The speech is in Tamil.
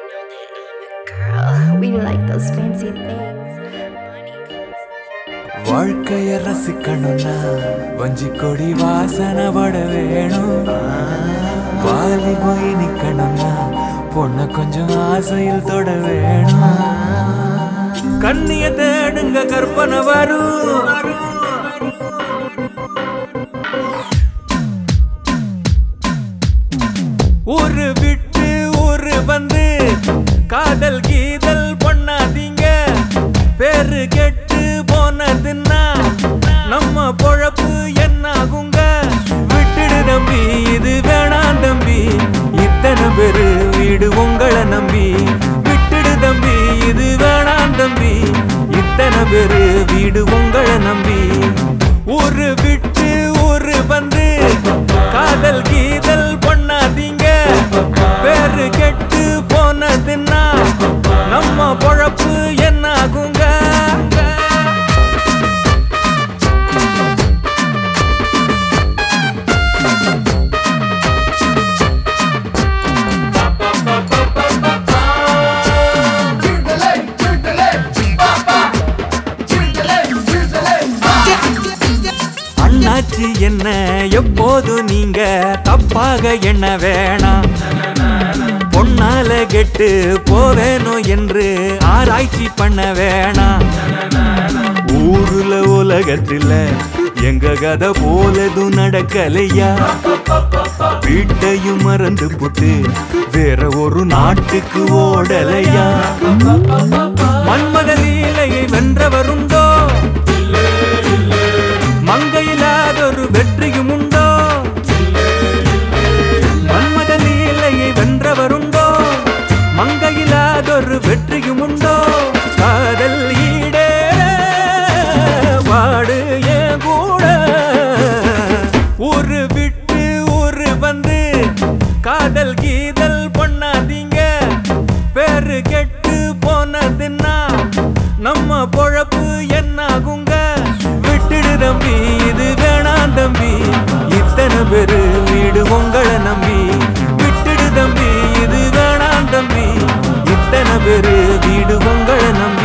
Girl, we like those fancy things. Money goes. வாழ்க்கைய ரசிக்கணும்னா வஞ்சி கொடி வாசனை பட வேணும் வாலி போய் நிக்கணும்னா பொண்ண கொஞ்சம் ஆசையில் தொட வேணும் கண்ணிய தேடுங்க கற்பனை வரும் ஊரு விட்டு ஊரு வந்து காதல் கீதல் பண்ணாதீங்க பேரு கெட்டு போனதுன்னா நம்ம பொழப்பு என்னாகுங்க விட்டுடு தம்பி இது வேணாம் தம்பி இத்தனை பேரு வீடு உங்களை நம்பி விட்டுடு தம்பி இது வேணாம் தம்பி இத்தனை பேரு வீடு உங்களை நம்பி ஊரு விட்டு ஊரு வந்து காதல் கீதல் பண்ணாதீங்க பேரு கெட்டு போனதுன்னா நம்ம பொழப்பு என்னாகுங்க அண்ணாச்சி என்ன எப்போது நீங்க தப்பாக எண்ண வேணாம் பொன்னால கெட்டு போவேணும் என்று ஆராய்ச்சி பண்ண வேணாம் ஊருல உலகத்துல எங்க கதை போலதும் நடக்கலையா வீட்டையும் மறந்து புட்டு வேற ஒரு நாட்டுக்கு ஓடலையா மன்மத லீலையை வென்றவருண்டோ மங்கையிலாதொரு வெற்றியும் உண்டோ மன்மத லீலையை வென்றவருண்டோ மங்கையிலாதொரு வெற்றியும் உண்டோ காதல் ஈடே வாடு ஏன் கூட ஊரு விட்டு ஊரு வந்து காதல் கீதல் பண்ணாதீங்க பேரு கெட்டு போனதுன்னா நம்ம பொழப்பு என்னாகுங்க விட்டுடு தம்பி இது வேணாம் தம்பி இத்தனை பேரு வீடு உங்களை நம்பி விட்டுடு தம்பி இது வேணாம் தம்பி இத்தனை பேரு வீடு உங்களை நம்பி